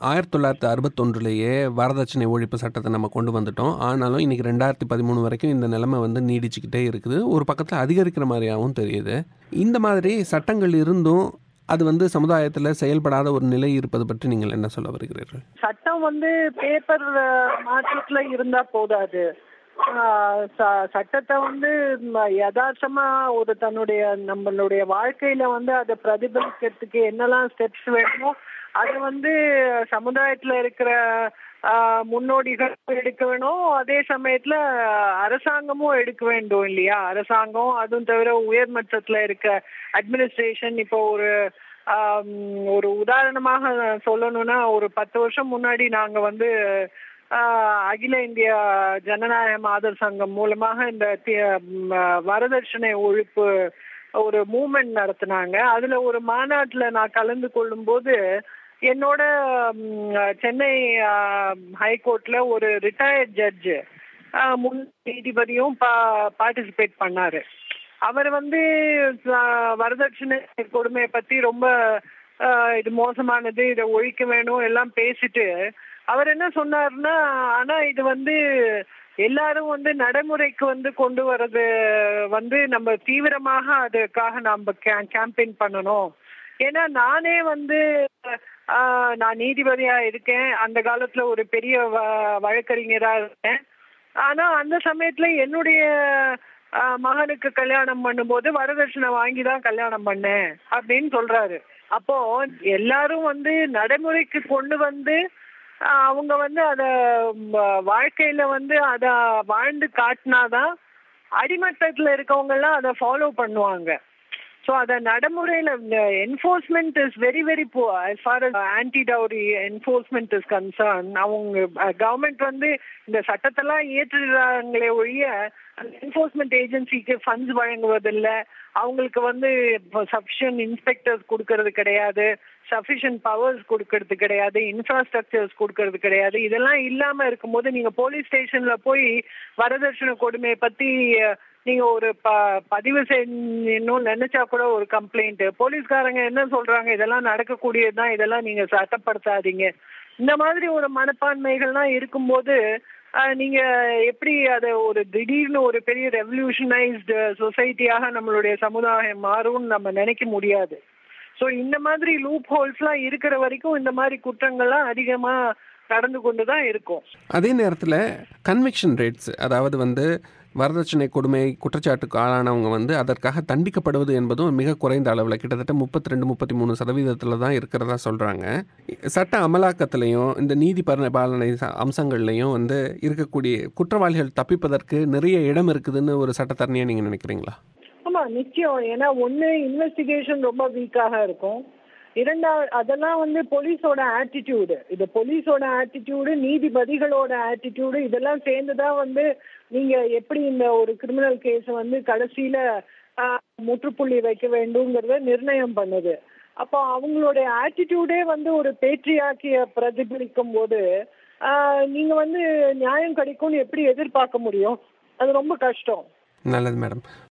ஆயிரத்தி தொள்ளாயிரத்தி அறுபத்தொன்றுலேயே வரதட்சணை ஒழிப்பு சட்டத்தை நம்ம கொண்டு வந்துட்டோம் ஆனாலும் இன்னைக்கு ரெண்டாயிரத்தி பதிமூணு வரைக்கும் இந்த நிலைமை வந்து நீடிச்சுக்கிட்டே இருக்குது ஒரு பக்கத்தில் அதிகரிக்கிற மாதிரியாகவும் தெரியுது இந்த மாதிரி சட்டங்கள் இருந்தும் அது வந்து சமுதாயத்தில் செயல்படாத ஒரு நிலை இருப்பது பற்றி நீங்கள் என்ன சொல்ல வருகிறீர்கள் சட்டம் வந்து பேப்பர் மாற்றத்துல இருந்தா போதாது ஆஹ் ச- சட்டத்தை வந்து ம- யதார்த்தமா ஒரு தன்னுடைய நம்மளுடைய வாழ்க்கையில வந்து அதை பிரதிபலிக்கிறதுக்கு என்னெல்லாம் ஸ்டெப்ஸ் வேணுமோ அது வந்து சமுதாயத்துல இருக்கிற ஆஹ், முன்னோடிகள் எடுக்க வேணும் அதே சமயத்துல அரசாங்கமும் எடுக்க வேண்டும் இல்லையா அரசாங்கம் அதுவும் தவிர உயர்மட்டத்துல இருக்க அட்மினிஸ்ட்ரேஷன் இப்போ ஒரு ஆம், ஒரு உதாரணமாக சொல்லணும்னா ஒரு பத்து வருஷம் முன்னாடி நாங்க வந்து ஆஹ், அகில இந்திய ஜனநாயக மாதர் சங்கம் மூலமாக இந்த தி- ம், வரதட்சணை ஒழிப்பு ஒரு மூமெண்ட் நடத்தினாங்க அதுல ஒரு மாநாட்டுல நான் கலந்து கொள்ளும்போது என்னோட ம், சென்னை ஹைகோர்ட்ல ஒரு ரிட்டையர்ட் ஜட்ஜு முன் நீதிபதியும் பார்ட்டிசிபேட் பண்ணாரு அவர் வந்து ஆஹ், வரதட்சணை கொடுமையை பத்தி ரொம்ப ஆஹ், இது மோசமானது இதை ஒழிக்க வேணும் எல்லாம் பேசிட்டு அவர் என்ன சொன்னாருன்னா ஆனா இது வந்து எல்லாரும் வந்து நடைமுறைக்கு வந்து கொண்டு வர்றது வந்து நம்ம தீவிரமாக அதுக்காக நம்ம கேம்பெயின் பண்ணணும் ஏன்னா நானே வந்து ஆஹ், நான் நீதிபதியா இருக்கேன் அந்த காலத்துல ஒரு பெரிய வ- வழக்கறிஞரா இருக்கேன் ஆனா அந்த சமயத்துல என்னுடைய ஆஹ், மகனுக்கு கல்யாணம் பண்ணும்போது வரதட்சணை வாங்கி தான் கல்யாணம் பண்ணேன் அப்படின்னு சொல்றாரு அப்போ எல்லாரும் வந்து நடைமுறைக்கு கொண்டு வந்து ஆஹ், அவங்க வந்து அத ம், வாழ்க்கையில வந்து அத வாழ்ந்து காட்டினாதான் அடிமட்டத்துல இருக்கவங்க எல்லாம் அதை ஃபாலோ பண்ணுவாங்க ஸோ அதை நடைமுறையில் enforcement is very very poor as far as anti dowry enforcement is concern அவங்க கவர்மெண்ட் வந்து இந்த சட்டத்தெல்லாம் இயற்றுறாங்களே ஒழிய அந்த என்ஃபோர்ஸ்மெண்ட் ஏஜென்சிக்கு ஃபண்ட்ஸ் வழங்குவதில்லை அவங்களுக்கு வந்து சஃபிஷியன்ட் இன்ஸ்பெக்டர்ஸ் கொடுக்கறது கிடையாது சஃபிஷியன்ட் பவர்ஸ் கொடுக்கறது கிடையாது இன்ஃப்ராஸ்ட்ரக்சர்ஸ் கொடுக்கறது கிடையாது இதெல்லாம் இல்லாம இருக்கும்போது நீங்க போலீஸ் ஸ்டேஷன்ல போய் வரதட்சணை கொடுமையை பத்தி அஹ், நீங்க ஒரு ப பதிவு செய்யணும் நினைச்சா கூட ஒரு கம்ப்ளைண்ட் போலீஸ்காரங்க என்ன சொல்றாங்க இதெல்லாம் நடக்கக்கூடியதுதான் இதெல்லாம் நீங்க சட்டப்படுத்தாதீங்க இந்த மாதிரி ஒரு மனப்பான்மைகள்லாம் இருக்கும்போது ஆஹ், நீங்க எப்படி அதை ஒரு திடீர்னு ஒரு பெரிய ரெவல்யூஷனைஸ்டு சொசைட்டியாக நம்மளுடைய சமுதாயம் மாறும்னு நம்ம நினைக்க முடியாது ஸோ இந்த மாதிரி லூப் ஹோல்ஸ்லாம் இருக்கிற வரைக்கும் இந்த மாதிரி குற்றங்கள்லாம் அதிகமா நடந்து கொண்டு தான் இருக்கும் அதே நேரத்தில் கன்விக்ஷன் ரேட்ஸ் அதாவது வந்து வரதட்சணை கொடுமை குற்றச்சாட்டுக்கு ஆளானவங்க வந்து அதற்காக தண்டிக்கப்படுவது என்பதும் மிக குறைந்த அளவில் கிட்டத்தட்ட முப்பத்தி ரெண்டு முப்பத்தி மூணு சதவீதத்தில் தான் இருக்கிறதா சொல்கிறாங்க சட்ட அமலாக்கத்திலையும் இந்த நீதி பரிபாலனை ச- அம்சங்கள்லையும் வந்து இருக்கக்கூடிய குற்றவாளிகள் தப்பிப்பதற்கு நிறைய இடம் இருக்குதுன்னு ஒரு சட்டத்தரணியாக நீங்கள் நினைக்கிறீங்களா ஆமா நிச்சயம் ஏன்னா ஒண்ணு இன்வெஸ்டிகேஷன் ரொம்ப வீக்காக இருக்கும் இரண்டாவது அதெல்லாம் வந்து போலீஸோட ஆட்டிடியூடு இது போலீஸோட ஆட்டிடியூடு நீதிபதிகளோட ஆட்டிடியூடு இதெல்லாம் சேர்ந்துதான் வந்து நீங்க எப்படி இந்த ஒரு கிரிமினல் கேஸ் வந்து கடைசியில ஆஹ், முற்றுப்புள்ளி வைக்க வேண்டும்ங்கிறத நிர்ணயம் பண்ணுது அப்போ அவங்களுடைய ஆட்டிடியூடே வந்து ஒரு பேட்ரியாக்கிய பிரதிபலிக்கும் போது ஆஹ், நீங்க வந்து நியாயம் கிடைக்கும்னு எப்படி எதிர்பார்க்க முடியும் அது ரொம்ப கஷ்டம் நல்லது மேடம்